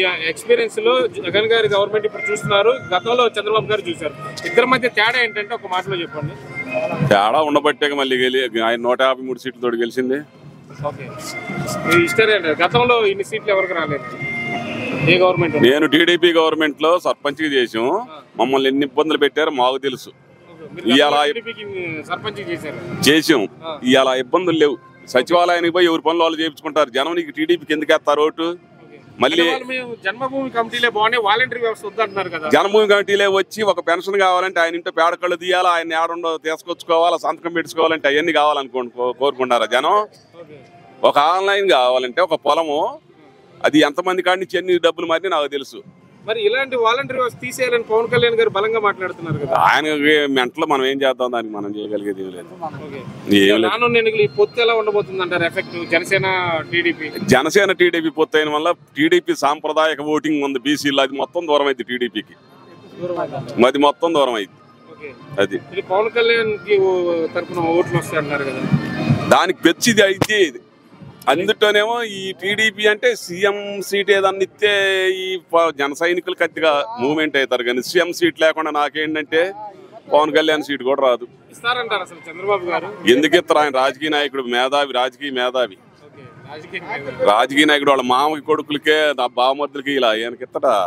Experience లో జగన్ గారి government ఇప్పుడు చూస్తున్నారు గతంలో చంద్రబాబు గారు చూశారు ఇద్దరి మధ్య తేడా ఏంటంటే ఒక మాటలో చెప్పండి తేడా ఉండబట్టే మళ్ళీ గెలి ఆయన నూట యాభై మూడు సీట్లతో గెలిచింది ఓకే మీ ఇష్టం ఏంటి గతంలో ఇన్ని సీట్లు ఎవరికి రాలేదు ఏ గవర్నమెంట్ నేను టీడీపీ గవర్నమెంట్ లో సర్పంచ్ చేసాం మమ్మల్ని ఎన్ని ఇబ్బందులు పెట్టారో మాకు తెలుసు ఇవాళ సర్పంచ్ చేశారు చేసాం ఇవాళ ఇబ్బందులు లేవు సచివాలయానికి పోయి ఎవరి పనులు వాళ్ళు చేయించుకుంటారు జనం నీకు టీడీపీకి ఎందుకు వేస్తారు ఓటు మళ్ళీ అంటే వాళ్ళు మేము జన్మభూమి కమిటీలే బాగున్నాయి వాలంటరీ వ్యవస్థ వద్దంటున్నారు కదా జనభూమి కమిటీలే వచ్చి ఒక పెన్షన్ కావాలంటే ఆయన ఇంట్లో పేడకళ్ళు తీయాలా ఆయన ఏడుండో తీసుకొచ్చుకోవాలా సంతకం పెట్టుకోవాలంటే అవన్నీ కావాలనుకోండి కో- కోరుకుంటారా జనం ఓకే ఒక ఆన్లైన్ కావాలంటే ఒక పొలము అది ఎంతమంది కాడి నుంచి ఎన్ని డబ్బులు మరి నాకు తెలుసు మరి ఇలాంటి వాలంటరీ వ్యవస్థ తీసేయాలని పవన్ కళ్యాణ్ గారు బలంగా మాట్లాడుతున్నారు కదా ఆయన మెంటలో మనం ఏం చేద్దాం దానికి మనం చేయగలిగేది ఏం లేదు ఓకే ఏం లేదు రానున్న ఎన్నికలు ఈ పొత్తు ఎలా ఉండబోతుంది అంటారు effect Janasena TDP Janasena TDP పూర్తయిన వల్ల టీడీపీ సాంప్రదాయక ఓటింగ్ ఉంది బీసీలో అది మొత్తం దూరం అయింది టీడీపీకి అది మొత్తం దూరం అయింది ఓకే అది ఇది పవన్ కళ్యాణ్ కి తరపున ఓట్లు వస్తాయి అంటారు కదా దానికి పెచ్చిది అయితే ఇది అందులోనేమో ఈ టీడీపీ అంటే సీఎం సీట్ ఏదన్నా ఇస్తే ఈ ప- జన సైనికులు కత్తిగా మూవ్మెంట్ అవుతారు కానీ సీఎం సీట్ లేకుండా నాకేంటంటే పవన్ కళ్యాణ్ సీట్ కూడా రాదు ఇస్తారంటారు అసలు చంద్రబాబు గారు ఎందుకు ఇస్తారు ఆయన రాజకీయ నాయకుడు మేధావి రాజకీయ మేధావి ఓకే రాజకీయ నాయకులు. రాజకీయ నాయకుడు వాళ్ళ మామకి కొడుకులకే నా బావమర్దులకి ఇలా ఆయనకి ఇస్తాడా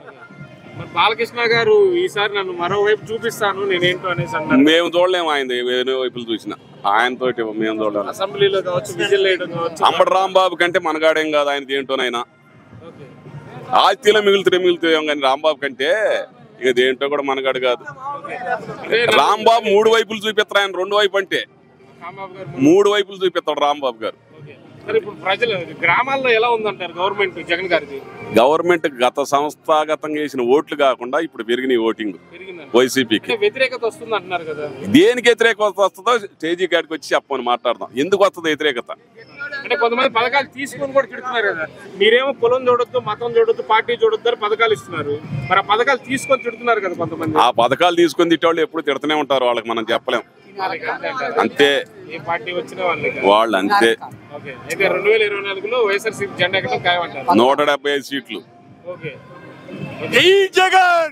మరి బాలకృష్ణ గారు ఈసారి నన్ను మరోవైపు చూపిస్తాను నేనేంటో అనేసి అన్నారు మేము చూడలేము ఆయన వేరే వైపులు చూసిన ఆయనతోటి మేము చూడలేము అసెంబ్లీలో కావచ్చు విజిల్ వేయడం కావచ్చు అంబటి రాంబాబు కంటే మనగాడేం కాదు ఆయన దేంటోనైనా ఓకే ఆస్తిలో మిగులుతుంటే మిగులుతాం కానీ రాంబాబు కంటే ఇక దేంటో కూడా మనగాడు కాదు అంటే రాంబాబు మూడు వైపులు చూపిస్తారు ఆయన రెండు వైపు అంటే రాంబాబు గారు మూడు వైపులు చూపిస్తాడు రాంబాబు గారు ఓకే మరి ఇప్పుడు ప్రజలు గ్రామాల్లో ఎలా ఉందంటారు గవర్నమెంట్ జగన్ గారిది గవర్నమెంట్ గత సంస్థాగతంగా చేసిన ఓట్లు కాకుండా ఇప్పుడు పెరిగినాయి ఓటింగ్ పెరిగిందంట వైసీపీకి అంటే వ్యతిరేకత వస్తుంది అంటున్నారు కదా దేనికి వ్యతిరేకత వస్తుందో స్టేజీ కాడికి వచ్చి చెప్పమని మాట్లాడదాం ఎందుకు వస్తుంది వ్యతిరేకత అంటే కొంతమంది పథకాలు తీసుకొని కూడా తిడుతున్నారు కదా మీరేమో పొలం చూడొద్దు మతం చూడొద్దు పార్టీ చూడొద్దు అని పథకాలు ఇస్తున్నారు మరి ఆ పథకాలు తీసుకొని తిడుతున్నారు కదా కొంతమంది ఆ పథకాలు తీసుకొని తిట్టేవాళ్ళు ఎప్పుడు తిడుతూనే ఉంటారు వాళ్ళకి మనం చెప్పలేం వాళ్ళకి అంతే అంటారు. అంతే ఏ పార్టీ వచ్చినా వాళ్ళకి వాళ్ళు అంతే ఓకే అయితే రెండు వేల ఇరవై నాలుగులో వైఎస్ఆర్సీపీ జెండా ఎక్కడం ఖాయమంటారు నూట డెబ్బై ఐదు సీట్లు ఓకే జగన్